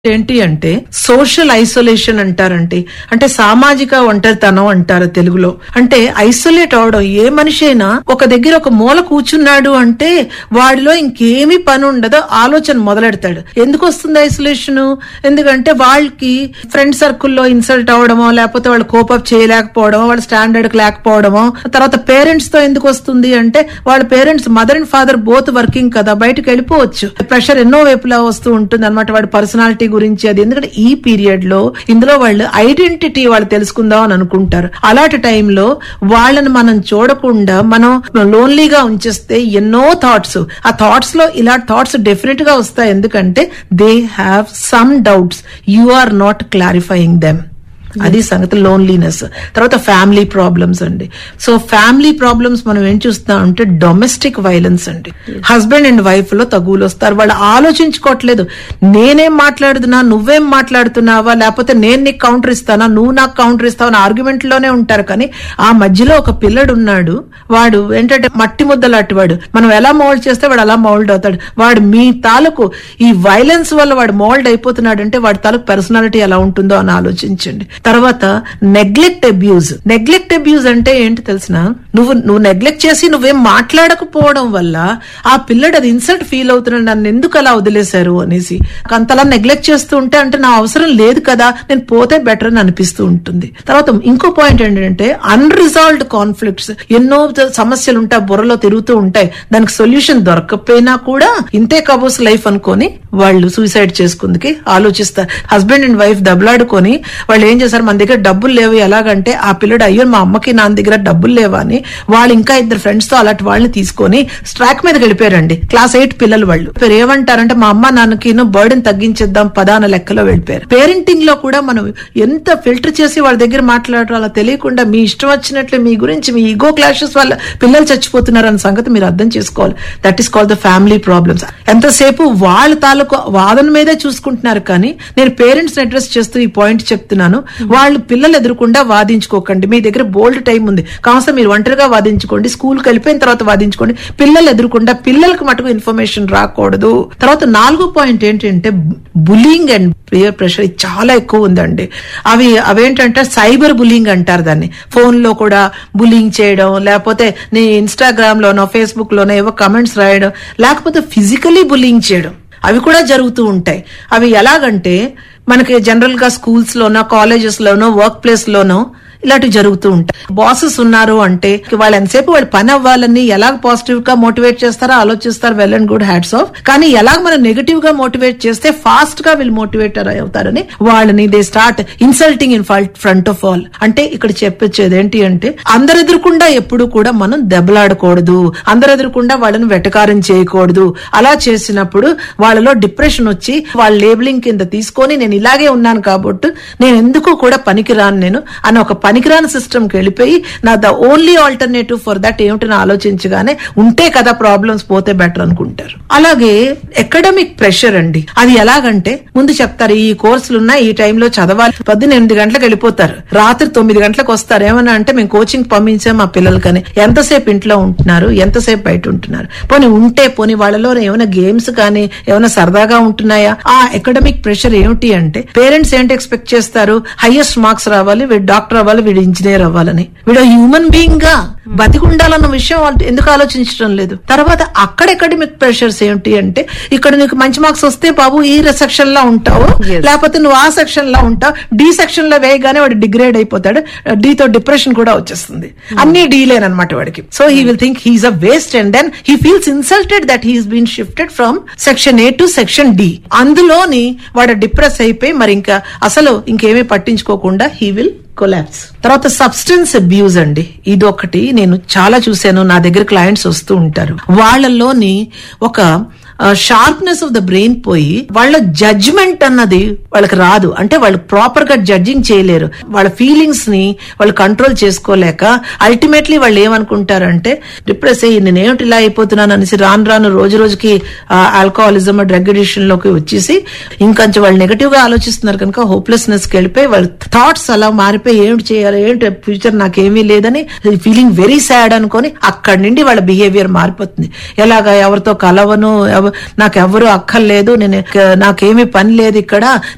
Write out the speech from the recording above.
ఏంటి అంటే social isolation అంటారంటే అంటే సామాజిక ఒంటరితనం అంటారు తెలుగులో అంటే ఐసోలేట్ అవడం ఏ మనిషి అయినా ఒక దగ్గర ఒక మూల కూర్చున్నాడు అంటే వాడిలో ఇంకేమీ పని ఉండదో ఆలోచన మొదలెడతాడు ఎందుకు వస్తుంది ఐసోలేషన్ ఎందుకంటే వాళ్ళకి ఫ్రెండ్ సర్కిల్లో ఇన్సల్ట్ అవడమో లేకపోతే వాళ్ళు కోపప్ చేయలేకపోవడమో వాళ్ళ స్టాండర్డ్ లేకపోవడమో తర్వాత పేరెంట్స్ తో ఎందుకు వస్తుంది అంటే వాళ్ళ parents mother and father both working కదా బయటకు వెళ్ళిపోవచ్చు ప్రెషర్ ఎన్నో వైపులా వస్తూ ఉంటుంది అనమాట వాడి పర్సనాలిటీ గురించి అది ఎందుకంటే ఈ పీరియడ్ లో ఇందులో వాళ్ళు ఐడెంటిటీ వాళ్ళు తెలుసుకుందాం అని అనుకుంటారు అలాంటి టైంలో వాళ్ళని మనం చూడకుండా మనం లోన్లీగా ఉంచేస్తే ఎన్నో థాట్స్ ఆ థాట్స్ లో ఇలా థాట్స్ డెఫినెట్ గా వస్తాయి ఎందుకంటే they have some doubts you are not clarifying them అది సంగతి లోన్లీనెస్ తర్వాత ఫ్యామిలీ ప్రాబ్లమ్స్ అండి సో ఫ్యామిలీ ప్రాబ్లమ్స్ మనం ఏం చూస్తాం అంటే డొమెస్టిక్ వైలెన్స్ అండి హస్బెండ్ అండ్ వైఫ్ లో తగులు వస్తారు వాళ్ళు ఆలోచించుకోవట్లేదు నేనేం మాట్లాడుతున్నా నువ్వేం మాట్లాడుతున్నావా లేకపోతే నేను నీకు కౌంటర్ ఇస్తానా నువ్వు నాకు కౌంటర్ ఇస్తావు ఆర్గ్యుమెంట్ లోనే ఉంటారు కానీ ఆ మధ్యలో ఒక పిల్లడు ఉన్నాడు వాడు ఏంటంటే మట్టి ముద్దలాంటి వాడు మనం ఎలా మౌల్డ్ చేస్తే వాడు అలా మౌల్డ్ అవుతాడు వాడు మీ తాలూకు ఈ వైలెన్స్ వల్ల వాడు మౌల్డ్ అయిపోతున్నాడు అంటే వాడి తాలూకు పర్సనాలిటీ ఎలా ఉంటుందో అని ఆలోచించండి తర్వాత నెగ్లెక్ట్ అబ్యూజ్ నెగ్లెక్ట్ అబ్యూజ్ అంటే ఏంటి తెలిసిన నువ్వు నువ్వు నెగ్లెక్ట్ చేసి నువ్వేం మాట్లాడకపోవడం వల్ల ఆ పిల్లడు అది ఇన్సల్ట్ ఫీల్ అవుతున్నాడు నన్ను ఎందుకు అలా వదిలేశారు అనేసి అంతలా నెగ్లెక్ట్ చేస్తూ ఉంటే అంటే నా అవసరం లేదు కదా నేను పోతే బెటర్ అని అనిపిస్తూ ఉంటుంది తర్వాత ఇంకో పాయింట్ ఏంటంటే అన్రిజాల్వ్డ్ కాన్ఫ్లిక్ట్స్ ఎన్నో సమస్యలు ఉంటాయి బుర్రలో తిరుగుతూ ఉంటాయి దానికి సొల్యూషన్ దొరకకపోయినా కూడా ఇంతే కబోస్ లైఫ్ అనుకొని వాళ్ళు సూసైడ్ చేసుకుందుకి ఆలోచిస్తారు హస్బెండ్ అండ్ వైఫ్ దెబ్బలాడుకొని వాళ్ళు ఏం చేశారు మన దగ్గర డబ్బులు లేవు ఎలాగంటే ఆ పిల్లడు అయ్యో మా అమ్మకి నా దగ్గర డబ్బులు లేవా అని వాళ్ళు ఇంకా ఇద్దరు ఫ్రెండ్స్ తో అలాంటి వాళ్ళని తీసుకొని స్ట్రాక్ మీద వెళ్ళిపోయారండి క్లాస్ ఎయిట్ పిల్లలు వాళ్ళు ఇప్పుడు ఏమంటారంటే మా అమ్మ నాన్నకి బర్డెన్ తగ్గించేద్దాం పదాన లెక్కలో వెళ్ళిపోయారు పేరెంటింగ్ లో కూడా మనం ఎంత ఫిల్టర్ చేసి వాళ్ళ దగ్గర మాట్లాడటం అలా తెలియకుండా మీ ఇష్టం వచ్చినట్లు మీ గురించి మీ ఈగో క్లాషెస్ వల్ల పిల్లలు చచ్చిపోతున్నారు అన్న సంగతి మీరు అర్థం చేసుకోవాలి that is call the family problems ఎంతసేపు వాళ్ళ తాలూకు వాదన మీదే చూసుకుంటున్నారు కానీ నేను పేరెంట్స్ అడ్రస్ చేస్తూ ఈ పాయింట్ చెప్తున్నాను వాళ్ళు పిల్లలు ఎదురకుండా వాదించుకోకండి మీ దగ్గర బోల్డ్ టైం ఉంది కాస్త మీరు ఒంటరిగా వాదించుకోండి స్కూల్కి వెళ్ళిపోయిన తర్వాత వాదించుకోండి పిల్లలు ఎదురకుండా పిల్లలకు మటుకు ఇన్ఫర్మేషన్ రాకూడదు తర్వాత నాలుగో పాయింట్ ఏంటంటే బులింగ్ అండ్ పియర్ ప్రెషర్ చాలా ఎక్కువ ఉందండి అవి అవేంటంటే సైబర్ బులింగ్ అంటారు దాన్ని ఫోన్ లో కూడా బులింగ్ చేయడం లేకపోతే నీ ఇన్స్టాగ్రామ్ లోనో ఫేస్బుక్ లోనో ఏవో కమెంట్స్ రాయడం లేకపోతే ఫిజికలీ బులింగ్ చేయడం అవి కూడా జరుగుతూ ఉంటాయి అవి ఎలాగంటే మనకి జనరల్ గా స్కూల్స్ లోనో కాలేజెస్ లోనో వర్క్ ప్లేస్ లోనో ఇలాంటివి జరుగుతూ ఉంటాయి బాసెస్ ఉన్నారు అంటే వాళ్ళు ఎంతసేపు వాళ్ళు పని అవ్వాలని ఎలా పాజిటివ్ గా మోటివేట్ చేస్తారో ఆలోచిస్తారు well and good hats off కానీ ఎలా మనం నెగటివ్ గా మోటివేట్ చేస్తే ఫాస్ట్ గా వీళ్ళు మోటివేటర్ అవుతారని వాళ్ళని they start insulting in front of all అంటే ఇక్కడ చెప్పొచ్చేది ఏంటి అంటే అందరు ఎదురకుండా ఎప్పుడు కూడా మనం దెబ్బలాడకూడదు అందరు ఎదురకుండా వాళ్ళని వెటకారం చేయకూడదు అలా చేసినప్పుడు వాళ్ళలో డిప్రెషన్ వచ్చి వాళ్ళ లేబులింగ్ కింద తీసుకొని నేను ఇలాగే ఉన్నాను కాబట్టి నేను ఎందుకు కూడా పనికిరాను నేను అని ఒక పనికిరాని సిస్టమ్ కి వెళ్ళిపోయి నా the only alternative for that ఏమిటని ఆలోచించగానే ఉంటే కదా ప్రాబ్లమ్స్ పోతే బెటర్ అనుకుంటారు అలాగే ఎకడమిక్ ప్రెషర్ అండి అది ఎలాగంటే ముందు చెప్తారు ఈ కోర్సులు ఉన్నాయి ఈ టైంలో చదవాలి పొద్దున్న ఎనిమిది గంటలకు వెళ్ళిపోతారు రాత్రి తొమ్మిది గంటలకు వస్తారు ఏమన్నా అంటే మేము కోచింగ్ పంపించాం మా పిల్లలకని ఎంతసేపు ఇంట్లో ఉంటున్నారు ఎంతసేపు బయట ఉంటున్నారు పోనీ ఉంటే పోనీ వాళ్ళలో ఏమైనా గేమ్స్ కానీ ఏమైనా సరదాగా ఉంటున్నాయా ఆ ఎకడమిక్ ప్రెషర్ ఏమిటి అంటే పేరెంట్స్ ఏంటి ఎక్స్పెక్ట్ చేస్తారు హైయెస్ట్ మార్క్స్ రావాలి వీడు డాక్టర్ అవ్వాలి వీడు ఇంజనీర్ అవ్వాలని వీడు హ్యూమన్ బీయింగ్ గా బతికి ఉండాలన్న విషయం వాళ్ళు ఎందుకు ఆలోచించడం లేదు తర్వాత అక్కడ అకాడమిక్ ప్రెషర్స్ ఏంటి అంటే ఇక్కడ నీకు మంచి మార్క్స్ వస్తే బాబు ఈ సెక్షన్ లో ఉంటావు లేకపోతే నువ్వు ఆ సెక్షన్ లో ఉంటావు డి సెక్షన్ లో వేయగానే వాడు డిగ్రేడ్ అయిపోతాడు D తో డిప్రెషన్ కూడా వచ్చేస్తుంది అన్ని డీలేనమాట వాడికి so he will think he's a waste and then he feels insulted that he's been shifted from section A to section D అందులోని వాడు డిప్రెస్ అయిపోయి మరి ఇంకా అసలు ఇంకేమీ పట్టించుకోకుండా హీ విల్ కొలాప్స్ తర్వాత సబ్స్టెన్స్ అబ్యూజ్ అండి ఇది ఒకటి నేను చాలా చూశాను నా దగ్గర క్లయింట్స్ వస్తూ ఉంటారు వాళ్ళలోని ఒక షార్ప్నెస్ ఆఫ్ ద బ్రెయిన్ పోయి వాళ్ళ జడ్జ్మెంట్ అన్నది వాళ్ళకి రాదు అంటే వాళ్ళు ప్రాపర్ గా జడ్జింగ్ చేయలేరు వాళ్ళ ఫీలింగ్స్ ని వాళ్ళు కంట్రోల్ చేసుకోలేక అల్టిమేట్లీ వాళ్ళు ఏమనుకుంటారంటే డిప్రెస్ అయ్యి నేనేమిటి ఇలా అయిపోతున్నాను అనేసి రాను రాను రోజు రోజుకి ఆల్కహాలిజం డ్రగ్ అడిషన్ లోకి వచ్చేసి ఇంకొంచెం వాళ్ళు నెగటివ్ గా ఆలోచిస్తున్నారు కనుక హోప్లెస్నెస్ కి వెళ్ళిపోయి వాళ్ళ థాట్స్ అలా మారిపోయి ఏమిటి చేయాలి ఏంటి ఫ్యూచర్ నాకేమీ లేదని ఫీలింగ్ వెరీ సాడ్ అనుకొని అక్కడి నుండి వాళ్ళ బిహేవియర్ మారిపోతుంది ఎలాగా ఎవరితో కలవను ఎవ- నాకు ఎవరు అక్కర్లేదు నేను నాకేమీ పని లేదు ఇక్కడ